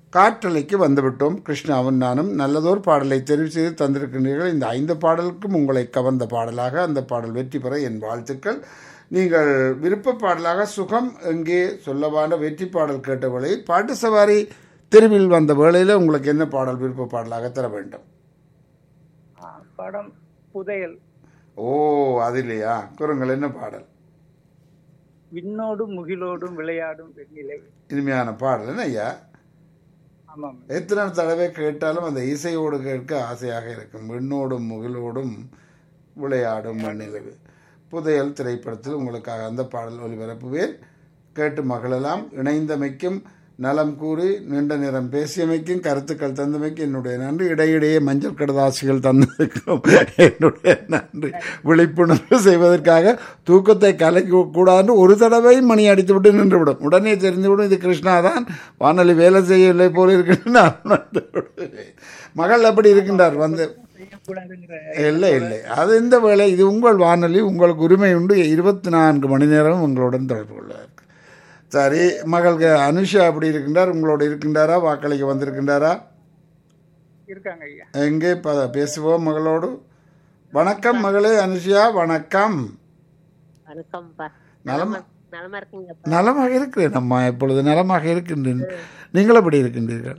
காற்றலைக்கு வந்துவிட்டோம் கிருஷ்ணாவும் நானும் நல்லதோர் பாடலை தெரிவு செய்து தந்திருக்கின்றீர்கள் இந்த ஐந்து பாடலுக்கும் உங்களை கவர்ந்த பாடலாக அந்த பாடல் வெற்றி பெற என் வாழ்த்துக்கள் நீங்கள் விருப்ப பாடலாக சுகம் எங்கே சொல்லவான வெற்றி பாடல் கேட்ட வேளையில் பாட்டு சவாரி தெருவில் வந்த வேளையில் உங்களுக்கு என்ன பாடல் விருப்ப பாடலாக தர வேண்டும் ஆ, படம் புதையல் ஓ அது இல்லையா கூறுங்கள் என்ன பாடல் விண்ணோடும் முகிலோடும் விளையாடும் வெண்ணிலை இனிமையான பாடல் என்ன ஐயா ஆமாம் எத்தனை தடவை கேட்டாலும் அந்த இசையோடு கேட்க ஆசையாக இருக்கும் விண்ணோடும் முகிலோடும் விளையாடும் மண்ணிலவு புதையல் திரைப்படத்தில் உங்களுக்காக அந்த பாடல் ஒளிபரப்புவேன் கேட்டு மகளெல்லாம் இணைந்தமைக்கும் நலம் கூறி நீண்ட நேரம் பேசியமைக்கும் கருத்துக்கள் தந்தமைக்கும் என்னுடைய நன்றி இடையிடையே மஞ்சள் கடதாசிகள் தந்ததுக்கும் என்னுடைய நன்றி விழிப்புணர்வு செய்வதற்காக தூக்கத்தை கலைக்க கூடாதுன்னு ஒரு தடவை மணி அடித்து விட்டு நின்றுவிடும் உடனே தெரிந்துவிடும் இது கிருஷ்ணா தான் வானொலி வேலை செய்யவில்லை போல இருக்குன்னு நான் உணர்ந்து விடுவேன். மகள் அப்படி இருக்கின்றார் வந்து செய்யக்கூடாதுங்கிற இல்லை இல்லை அது இந்த வேலை இது உங்கள் வானொலி உங்களுக்கு உரிமை உண்டு இருபத்தி நான்கு மணி நேரம் உங்களுடன் தொடர்பு கொள்வார் சரி மகளுக்கு அனுஷா அப்படி இருக்கின்றார் உங்களோட இருக்கின்றாரா வாக்களிக்க வந்திருக்கின்றாரா இருக்காங்க ஐயா எங்கே ப பேசுவோம் மகளோடு வணக்கம் மகளே அனுஷியா வணக்கம் வணக்கம்ப்பா நலமா நலமா இருக்கீங்கப்பா நலமாக இருக்கிறேன் அம்மா இப்பொழுது நலமாக இருக்கின்றேன் நீங்கள் எப்படி இருக்கின்றீர்கள்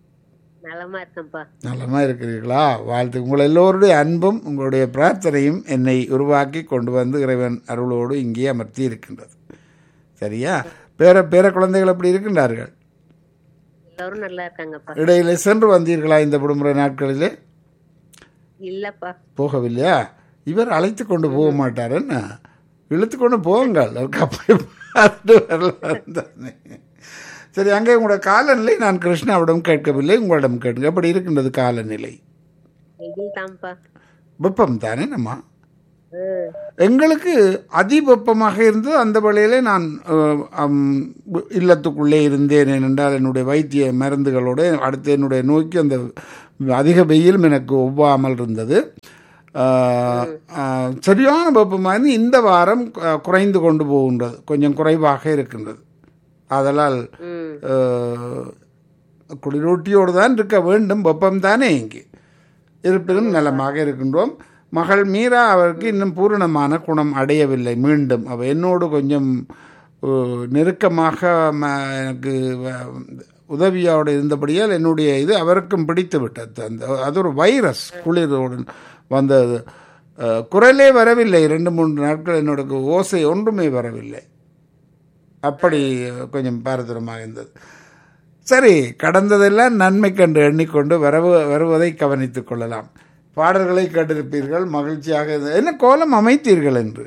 நலமா இருக்கேன்ப்பா நலமாக இருக்கிறீர்களா வாழ்த்து உங்கள் எல்லோருடைய அன்பும் உங்களுடைய பிரார்த்தனையும் என்னை உருவாக்கி கொண்டு வந்து இறைவன் அருளோடு இங்கே அமர்த்தி இருக்கின்றது சரியா பேர பேர குழந்தைகள் அப்படி இருக்கின்றார்கள் எல்லாரும் நல்லா இருக்காங்கப்பா இடையிலே சென்று வந்தீர்களா இந்த விடுமுறை நாட்களிலே இல்லப்பா போகவில்லையா இவர் அழைத்து கொண்டு போக மாட்டார் என்ன இழுத்து கொண்டு போங்கள் அவருக்கு அப்படி பார்த்து வரலாம் தானே சரி அங்கே உங்களோட காலநிலை நான் கிருஷ்ணாவிடம் கேட்கவில்லை உங்களிடம் கேட்க எப்படி இருக்கின்றது காலநிலை வெயில் தான்ப்பா வெப்பம் தானே நம்ம ம், எங்களுக்கு அதிவெப்பமாக இருந்தது அந்த வேளையிலே நான் அஹ், அம், இல்லத்துக்குள்ளே இருந்தேன் ஏனென்றால் என்னுடைய வைத்திய மருந்துகளோடு அடுத்து என்னுடைய நோய்க்கு அந்த அதிக வெயிலும் எனக்கு ஒவ்வாமல் இருந்தது அஹ், அஹ், சரியான வெப்பமாக இருந்து இந்த வாரம் அஹ், குறைந்து கொண்டு போகின்றது கொஞ்சம் குறைவாக இருக்கின்றது அதனால் ம் அஹ், குளிரூட்டியோடு தான் இருக்க வேண்டும் வெப்பம் தானே இங்கே இருப்பினும் நலமாக இருக்கின்றோம் மகள் மீரா அவருக்கு இன்னும் பூரணமான குணம் அடையவில்லை மீண்டும் அவ என்னோடு கொஞ்சம் அஹ், நெருக்கமாக ம- எனக்கு வ- உதவியோடு இருந்தபடியால் என்னுடைய இது அவருக்கும் பிடித்து விட்டது அந்த அது ஒரு வைரஸ் குளிரோடு வந்தது அஹ், குரலே வரவில்லை ரெண்டு மூன்று நாட்கள் என்னோட ஓசை ஒன்றுமே வரவில்லை அப்படி கொஞ்சம் பாரதூரமாக இருந்தது சரி கடந்ததெல்லாம் நன்மை கண்டு எண்ணிக்கொண்டு வரவு வருவதை கவனித்துக் கொள்ளலாம் பாடல்களை கேட்டிருப்பீர்கள் மகிழ்ச்சியாக இருந்தது. என்ன கோலம் அமைத்தீர்கள் என்று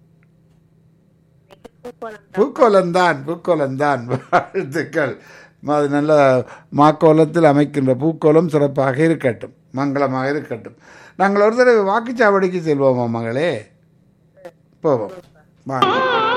பூக்கோலம்தான் பூக்கோலம்தான் வாழ்த்துக்கள் அது நல்ல மாக்கோலத்தில் அமைக்கின்ற பூக்கோலம் சிறப்பாக இருக்கட்டும் மங்களமாக இருக்கட்டும் நாங்கள் ஒரு தடவை வாக்குச்சாவடிக்கு செல்வோமா மகளே போவோம் வாங்க